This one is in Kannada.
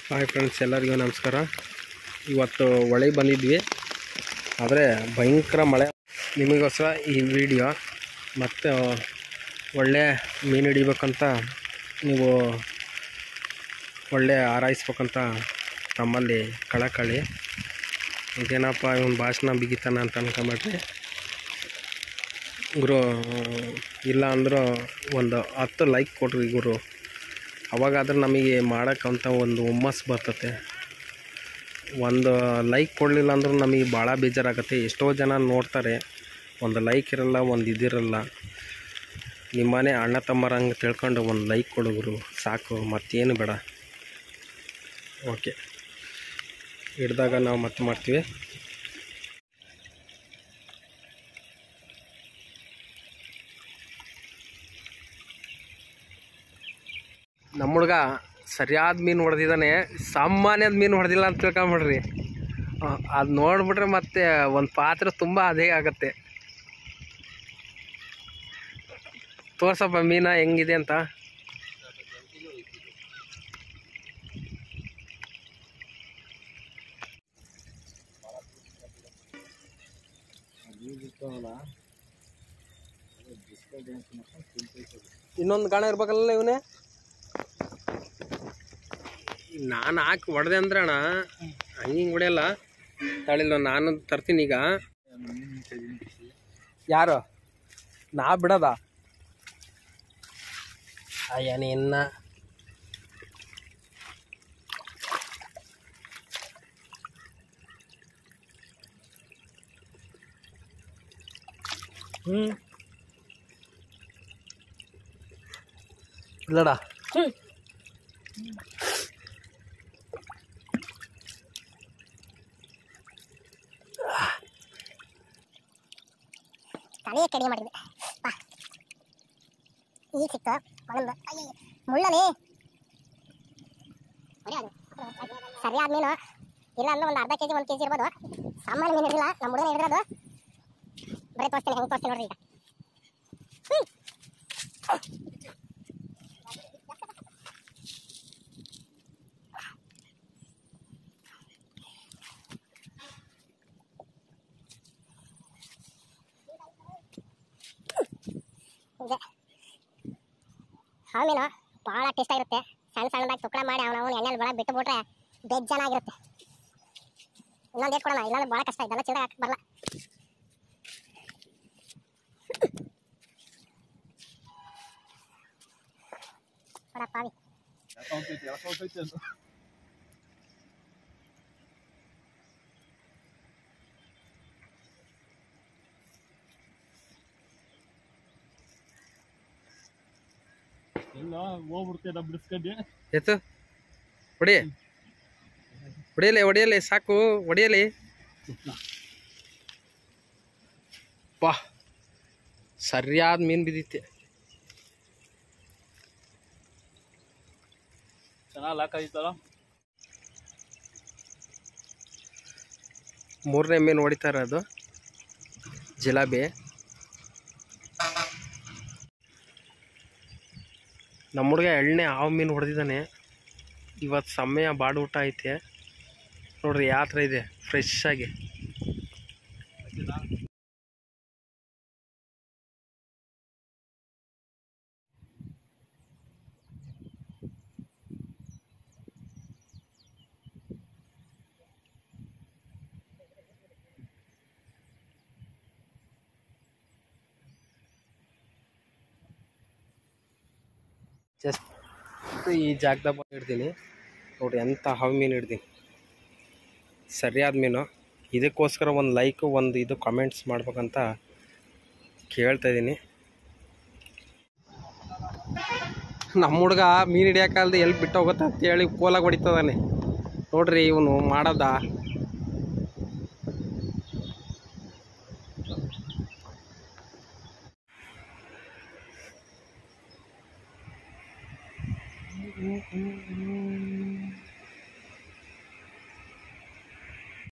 ಹಾಯ್ ಫ್ರೆಂಡ್ಸ್ ಎಲ್ಲರಿಗೂ ನಮಸ್ಕಾರ ಇವತ್ತು ಹೊಳೆ ಬಂದಿದ್ವಿ ಆದರೆ ಭಯಂಕರ ಮಳೆ ನಿಮಗೋಸ್ಕರ ಈ ವಿಡಿಯೋ ಮತ್ತು ಒಳ್ಳೆ ಮೀನು ಹಿಡಿಬೇಕಂತ ನೀವು ಒಳ್ಳೆ ಆರೈಸ್ಬೇಕಂತ ತಮ್ಮಲ್ಲಿ ಕಳಕಳಿ ಇದೇನಪ್ಪ ಇವನು ಭಾಷಣ ಬಿಗಿತಾನ ಅಂತ ಅನ್ಕೊಂಬಿಟ್ರಿ ಗುರು ಇಲ್ಲ ಅಂದರೂ ಒಂದು ಹತ್ತು ಲೈಕ್ ಕೊಡ್ರಿ ಗುರು ಅವಾಗಾದ್ರೆ ನಮಗೆ ಮಾಡೋಕ್ಕಂತ ಒಂದು ಹುಮ್ಮಸ್ಸು ಬರ್ತತೆ ಒಂದು ಲೈಕ್ ಕೊಡಲಿಲ್ಲ ಅಂದ್ರೂ ನಮಗೆ ಭಾಳ ಬೇಜಾರಾಗುತ್ತೆ ಎಷ್ಟೋ ಜನ ನೋಡ್ತಾರೆ ಒಂದು ಲೈಕ್ ಇರಲ್ಲ ಒಂದು ಇದಿರಲ್ಲ ನಿಮ್ಮನೆ ಅಣ್ಣ ತಮ್ಮರಂಗೆ ತಿಳ್ಕೊಂಡು ಒಂದು ಲೈಕ್ ಕೊಡುಗರು ಸಾಕು ಮತ್ತೇನು ಬೇಡ ಓಕೆ ಹಿಡ್ದಾಗ ನಾವು ಮತ್ತೆ ಮಾಡ್ತೀವಿ ನಮ್ಮ ಹುಡ್ಗ ಸರಿಯಾದ ಮೀನು ಹೊಡೆದಿದ್ದಾನೆ ಸಾಮಾನ್ಯದ ಮೀನು ಹೊಡೆದಿಲ್ಲ ಅಂತ ತಿಳ್ಕೊಂಬಿಡ್ರಿ ಅದು ನೋಡ್ಬಿಟ್ರೆ ಮತ್ತೆ ಒಂದು ಪಾತ್ರೆ ತುಂಬ ಅದೇ ಆಗತ್ತೆ ತೋರ್ಸಪ್ಪ ಮೀನ ಹೆಂಗಿದೆ ಅಂತ ಇನ್ನೊಂದು ಗಾಣ ಇರ್ಬೇಕಲ್ಲ ಇವನೇ ನಾನು ಹಾಕಿ ಹೊಡೆದೆ ಅಂದ್ರೆ ಅಣ್ಣ ಹಂಗೆ ಹಿಂಗೆ ಹೊಡೆಯಲ್ಲ ತಳಿಲ್ಲ ನಾನು ತರ್ತೀನಿ ಈಗ ಯಾರು ನಾ ಬಿಡದ ಅಯ್ಯ ನಿನ್ನ ಹ್ಞೂ ಇಲ್ಲಡ ತಲೆಯ ಕಡಿಮೆ ಮಾಡಿದ್ವಿ ಬಾ ಈಗ ಸಿಕ್ತು ಒಂದೊಂದು ಅಯ್ಯ ಮುಳ್ಳನೇ ಸರಿಯಾದ ಮೀನು ಇಲ್ಲ ಅಂದ್ರೆ ಒಂದು ಅರ್ಧ ಕೆಜಿ ಒಂದು ಕೆಜಿ ಇರ್ಬೋದು ಸಾಮಾನ್ಯ ಮೀನು ಇರಲಿಲ್ಲ ನಮ್ಮ ಹುಡುಗನ ಹಿಡಿದಿರೋದು ಬರೀ ತೋರಿಸ್ತೀನಿ ಹೆಂಗೆ ತೋರಿಸ್ತೀನಿ ನೋಡ್ರಿ ಈಗ ಹ್ಮ್. ಇದೆ ಹಾವು ಮೀನು ಭಾಳ ಟೇಸ್ಟ್ ಆಗಿರುತ್ತೆ ಸಣ್ಣ ಸಣ್ಣದಾಗಿ ತುಕ್ಕಡ ಮಾಡಿ ಅವನ ಅವನು ಎಣ್ಣೆಲಿ ಒಳಗೆ ಬಿಟ್ಟು ಬಿಟ್ರೆ ಬೆಜ್ಜನಾಗಿರುತ್ತೆ ಇನ್ನೊಂದು ಏಟ್ ಕೊಡೋಣ ಇಲ್ಲಾಂದ್ರೆ ಭಾಳ ಕಷ್ಟ ಇದೆಲ್ಲ ಚಿಲ್ದಾಗ ಹಾಕಕ್ಕೆ ಬರಲ್ಲ ಕೊಡ ಪಾವಿ ಎಲ್ಲ ಹೋಗ್ಬಿಡ್ತೇನೆ ಬಿಡಿಸ್ಕೊಂಡು ಎತ್ತು ಹೊಡಿ ಹೊಡಿಯಲಿ ಹೊಡಿಯಲಿ ಸಾಕು ಹೊಡಿಯಲಿ ಪಾ ಸರಿಯಾದ ಮೀನು ಬಿದ್ದೈತೆ ಚೆನ್ನಾಗಿ ಲಾಕ್ ಆಗಿತ್ತಲ್ಲ ಮೂರನೇ ಮೀನು ಹೊಡಿತಾ ಇರೋದು ಜಿಲಾಬಿ ನಮ್ಮ ಹುಡುಗ ಎಣ್ಣೆ ಹಾವು ಮೀನು ಹೊಡೆದಿದ್ದಾನೆ ಇವತ್ತು ಸಮಯ ಬಾಡು ಊಟ ಐತೆ ನೋಡ್ರಿ ಯಾವ ಥರ ಇದೆ ಫ್ರೆಶ್ ಆಗಿ ಜಸ್ಟ್ ಈ ಜಾಗದಾಗ ಬಂದು ಹಿಡ್ದೀನಿ ನೋಡ್ರಿ ಎಂಥ ಹಾವು ಮೀನು ಹಿಡ್ದೀನಿ ಸರಿಯಾದ ಮೀನು ಇದಕ್ಕೋಸ್ಕರ ಒಂದು ಲೈಕು ಒಂದು ಇದು ಕಮೆಂಟ್ಸ್ ಮಾಡ್ಬೇಕಂತ ಕೇಳ್ತಾ ಇದ್ದೀನಿ ನಮ್ಮ ಹುಡುಗ ಮೀನು ಹಿಡಿಯೋಕಾಲ್ದು ಎಲ್ಲಿ ಬಿಟ್ಟು ಹೋಗುತ್ತೆ ಅಂತೇಳಿ ಕೋಲಾಗ ಹೊಡಿತದಾನೆ ನೋಡ್ರಿ ಇವನು ಮಾಡದ